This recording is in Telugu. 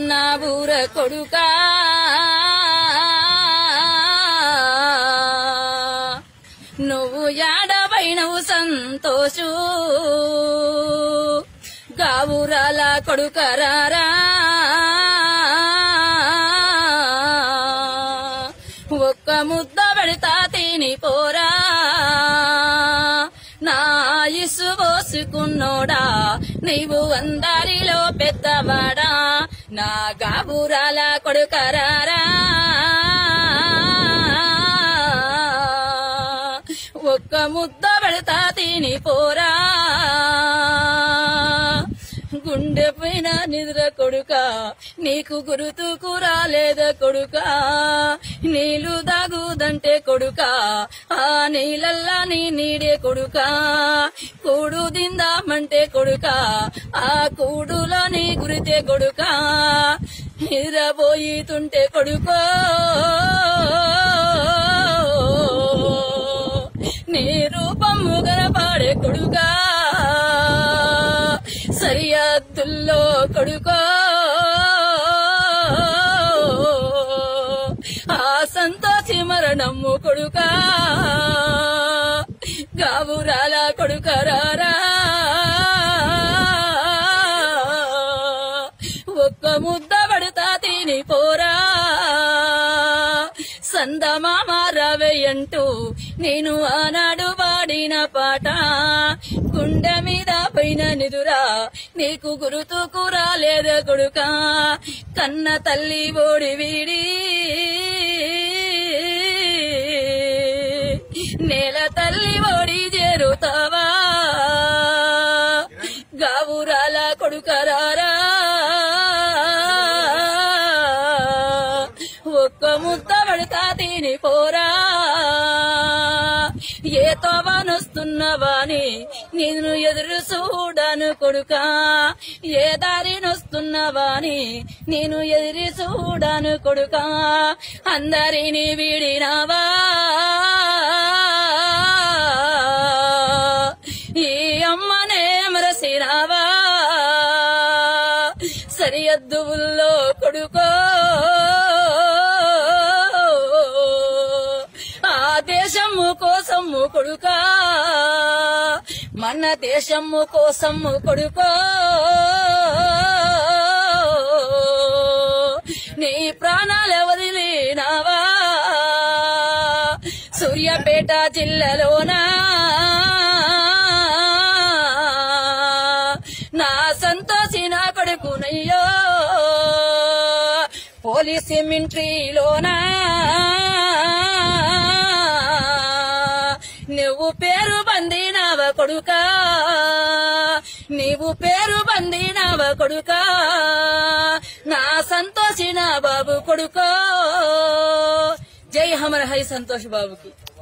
నా ఊర కొడుకా నువ్వు యాడవైనవు సంతోషు గావురాల కొడుకరారా ఒక్క ముద్ద పెడతా తిని పోరా నా ఇసు పోసుకున్నోడా నీవు అందరిలో పెద్దవాడా నా గాబురాల కొడుకరారా ఒక్క ముద్ద పెడతా తిని పోరా గుండె పైన నిద్ర కొడుక నీకు గురుతుకు రాలేద కొడుక నీళ్లు దాగుదంటే కొడుక ఆ నీళ్ళల్లా నీ నీడే కొడుక కూడు దిందామంటే కొడుక ఆ కూడులో నీ గురితే కొడుక నిద్రపోయితుంటే కొడుకో నీ రూపము గనపాడే కొడుకా సరిహద్దుల్లో కొడుకో ఆ సంతోషి మరణము కొడుకా గావురాల కొడుకరారా ఒక్క ముద్ద పడుతా తిని పోరా సందమామ రవయ్యంటూ నేను ఆనాడు పాడిన పాట గుండె మీద పైన నిదురా నీకు గురుతుకు రాలేద కొడుక కన్న తల్లి ఓడి వీడి నేల తల్లి ఓడి చేరుతావా గావురాల కొడుకరారా ఒక్క ముద్ద పడతా తిని పోరా ఏ తోవనొస్తున్నవాని నిన్ను ఎదురు చూడను కొడుకా ఏ దారినొస్తున్నవాని నేను ఎదురు చూడను కొడుకా అందరిని వీడినావా ఈ అమ్మనే మరసినావా సరిహద్దుల్లో కొడుకో ఆ దేశము కోసము కొడుకా మన దేశము కోసము కొడుకో నీ ప్రాణాలు వదిలినావా సూర్యాపేట జిల్లాలోనా నా సంతోషి నా కొడుకునయ్యో పోలీస్ మింట్రీలోనా నువ్వు పేరు బందినవ కొడుక నీవు పేరు బందినవ కొడుక నా సంతోషి నా బాబు కొడుకో జై హమర హై సంతోష్ బాబుకి